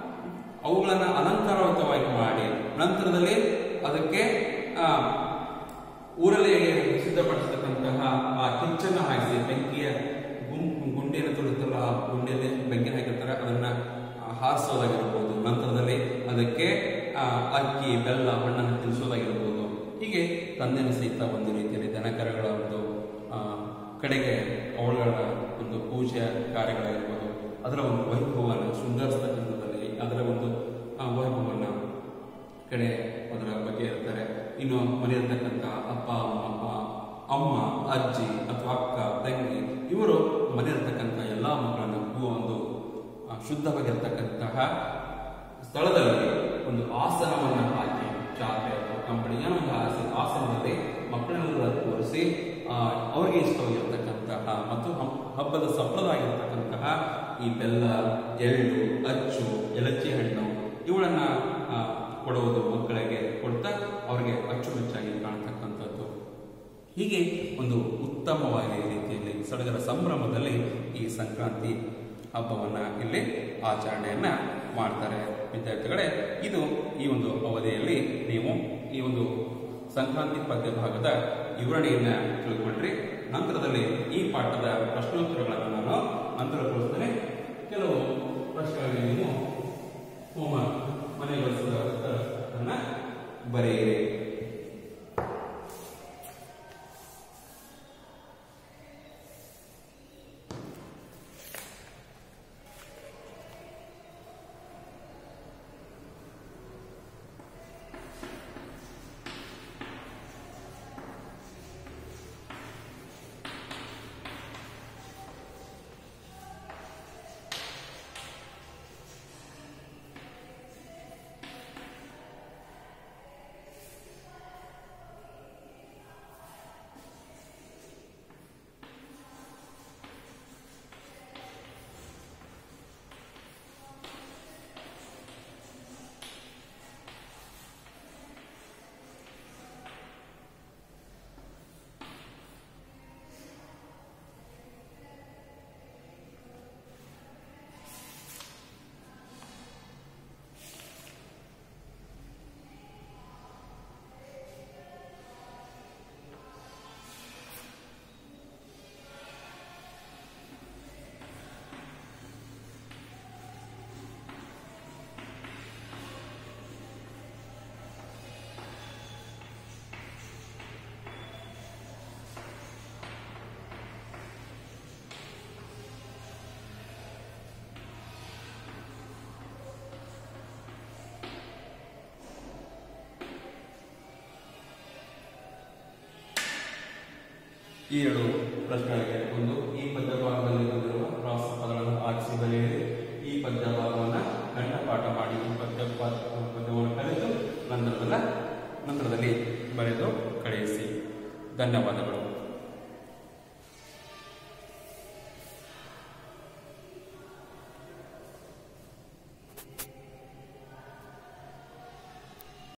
ಅವುಗಳನ್ನ ಅಲಂಕಾರಯುತವಾಗಿ ಮಾಡಿ ನಂತರದಲ್ಲಿ ಅದಕ್ಕೆ ಆ, ಊರಲ್ಲಿ ಸಿದ್ಧಪಡಿಸತಕ್ಕಂತಹ ಆ ಕಿಚ್ಚನ್ನ ಹಾಕಿಸಿ ಬೆಂಕಿಯ ಗುಂ- ಗುಂಡಿಯನ್ನು ತುಳಿತಾರಲ್ಲ ಆ ಗುಂಡಿಯಲ್ಲಿ ಬೆಂಕಿನ ಹಾಕಿರ್ತಾರೆ ಅದನ್ನ ಆ, ಹಾರಿಸೋದಾಗಿರ್ಬೋದು ನಂತರದಲ್ಲಿ ಅದಕ್ಕೆ ಆ, ಅಕ್ಕಿ ಬೆಲ್ಲ ಹಣ್ಣನ್ನು ತಿನ್ನಿಸೋದಾಗಿರ್ಬೋದು ಹೀಗೆ ತಂದೆನ ಸಹಿತ ಒಂದು ರೀತಿಯಲ್ಲಿ ದನಕರಗಳ ಒಂದು ಆ, ಕಡೆಗೆ ಅವುಗಳ ಒಂದು ಪೂಜೆ ಕಾರ್ಯಗಳಾಗಿರ್ಬೋದು ಅದರ ಒಂದು ವೈಭವವನ್ನು ಶೃಂಗರಿಸ್ತಕ್ಕಂಥದ್ದಲ್ಲಿ ಅದರ ಒಂದು ಆ, ವೈಭವವನ್ನು ಕಡೆ ಅದರ ಬಗ್ಗೆ ಇರ್ತಾರೆ ಇನ್ನು ಮನೆಯಲ್ಲಿರ್ತಕ್ಕಂಥ ಅಪ್ಪ ಅಮ್ಮ ಅಮ್ಮ ಅಜ್ಜಿ ಅಥವಾ ಅಕ್ಕ ತಂಗಿ ಇವರು ಮನೆಯಲ್ಲಿರ್ತಕ್ಕಂಥ ಎಲ್ಲ ಮಕ್ಕಳನ್ನು ಒಂದು ಆ, ಶುದ್ಧವಾಗಿರ್ತಕ್ಕಂತಹ ಸ್ಥಳದಲ್ಲಿ ಒಂದು ಆಸನವನ್ನು ಹಾಕಿ ಚಾಪೆ ಅಥವಾ ಕಂಬಳಿ ಏನೋ ಒಂದು ಆಸ- ಆಸನದಲ್ಲಿ ಮಕ್ಕಳನ್ನೆಲ್ಲ ತೋರಿಸಿ ಆ, ಅವರಿಗೆ ಇಷ್ಟವಾಗಿರ್ತಕ್ಕಂತಹ ಮತ್ತು ಹಂ- ಹಬ್ಬದ ಸಂಪ್ರದಾಯ ಇರತಕ್ಕಂತಹ ಈ ಬೆಲ್ಲ ಎಳ್ಳು ಅಚ್ಚು ಎಲಚಿ ಹಣ್ಣು ಇವುಗಳನ್ನ ಆ, ಕೊಡುವುದು ಮಕ್ಕಳಿಗೆ ಕೊಡ್ತಾ ಅವರಿಗೆ ಅಚ್ಚುಮೆಚ್ಚಾಗಿ ಕಾಣತಕ್ಕಂಥದ್ದು ಹೀಗೆ ಒಂದು ಉತ್ತಮವಾದ ರೀತಿಯಲ್ಲಿ ಸಡಗರ ಸಂಭ್ರಮದಲ್ಲಿ ಈ ಸಂಕ್ರಾಂತಿ ಹಬ್ಬವನ್ನ ಇಲ್ಲಿ ಆಚರಣೆಯನ್ನ ಮಾಡ್ತಾರೆ ವಿದ್ಯಾರ್ಥಿಗಳೇ ಇದು ಈ ಒಂದು ಅವಧಿಯಲ್ಲಿ ನೀವು ಈ ಒಂದು ಸಂಕ್ರಾಂತಿ ಪದ್ಯ ಭಾಗದ ವಿವರಣೆಯನ್ನ ತಿಳ್ಕೊಂಡ್ರಿ ನಂತರದಲ್ಲಿ ಈ ಪಾಠದ ಪ್ರಶ್ನೋತ್ತರಗಳನ್ನು ನಾನು ನಂತರಗೊಳಿಸ್ತೇನೆ ಕೆಲವು ಪ್ರಶ್ನೆಗಳಿಗೆ ನೀವು ಹೋಮ ಮನೆಗೊಳಿಸಿದ ಉತ್ತರವನ್ನು ಬರೆಯಿರಿ ಈ ಎರಡು ಪ್ರಶ್ನೆಗಳಿಗೆ ಒಂದು ಈ ಪದ್ಯ ಭಾಗದಲ್ಲಿ ಬಂದಿರುವ ಪ್ರಾಸ ಪದಗಳನ್ನು ಆರಿಸಿ ಬರೆಯಿರಿ ಈ ಪದ್ಯ ಭಾಗವನ್ನು ಕಂಠಪಾಠ ಮಾಡಿ ಈ ಪದ್ಯ ಪಾ- ಪದ್ಯವನ್ನು ಕಲಿತು ನಂತರದಲ್ಲ ನಂತರದಲ್ಲಿ ಬರೆದು ಕಳುಹಿಸಿ ಧನ್ಯವಾದಗಳು